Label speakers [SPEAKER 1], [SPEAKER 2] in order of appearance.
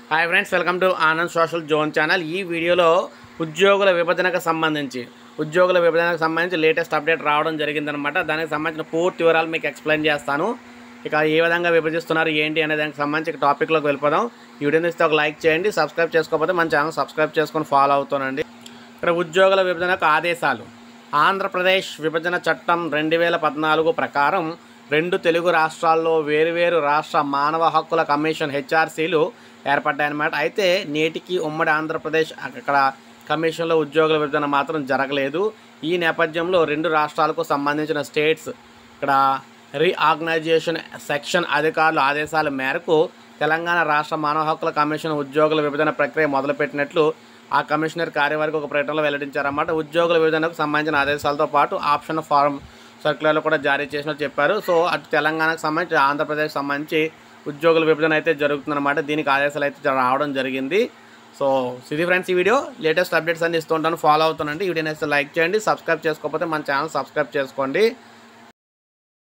[SPEAKER 1] hi friends welcome to Anand social zone channel ఈ వీడియోలో ఉద్యోగుల విభజనకు సంబంధించి ఉద్యోగుల విభజనకు సంబంధించి లేటెస్ట్ అప్డేట్ రావడం జరిగిందనమాట దానికి సంబంధించిన పూర్తి వివరాలు మీకు ఎక్స్ప్లెయిన్ చేస్తాను ఇక ఏ విధంగా విభజిస్తున్నారు ఏంటి అనే దానికి సంబంధించి ఇక టాపిక్లోకి వెళ్ళిపోదాం ఈ వీడియోని ఇస్తే ఒక లైక్ చేయండి సబ్స్క్రైబ్ చేసుకోకపోతే మన ఛానల్ సబ్స్క్రైబ్ చేసుకొని ఫాలో అవుతానండి ఇక్కడ ఉద్యోగుల విభజనకు ఆదేశాలు ఆంధ్రప్రదేశ్ విభజన చట్టం రెండు వేల పద్నాలుగు ప్రకారం రెండు తెలుగు రాష్ట్రాల్లో వేరువేరు రాష్ట్ర మానవ హక్కుల కమిషన్ హెచ్ఆర్సీలు ఏర్పడ్డాయన్నమాట అయితే నేటికి ఉమ్మడి ఆంధ్రప్రదేశ్ అక్కడ కమిషన్లో ఉద్యోగుల విభజన మాత్రం జరగలేదు ఈ నేపథ్యంలో రెండు రాష్ట్రాలకు సంబంధించిన స్టేట్స్ ఇక్కడ రీఆర్గనైజేషన్ సెక్షన్ అధికారుల ఆదేశాల మేరకు తెలంగాణ రాష్ట్ర మానవ హక్కుల కమిషన్ ఉద్యోగుల విభజన ప్రక్రియ మొదలుపెట్టినట్లు ఆ కమిషనర్ కార్యవర్గ ఒక ప్రకటనలో వెల్లడించారన్నమాట ఉద్యోగుల విభజనకు సంబంధించిన ఆదేశాలతో పాటు ఆప్షన్ ఫారం సర్క్యులర్లు కూడా జారీ చేసినట్టు చెప్పారు సో అటు తెలంగాణకు సంబంధించి ఆంధ్రప్రదేశ్కి సంబంధించి ఉద్యోగుల విభజన అయితే జరుగుతుందన్నమాట దీనికి ఆదేశాలు అయితే రావడం జరిగింది సో ఇది ఫ్రెండ్స్ ఈ వీడియో లేటెస్ట్ అప్డేట్స్ అన్ని ఇస్తుంటాను ఫాలో అవుతానండి ఈ వీడియోని అయితే లైక్ చేయండి సబ్స్క్రైబ్ చేసుకోకపోతే మన ఛానల్ సబ్స్క్రైబ్ చేసుకోండి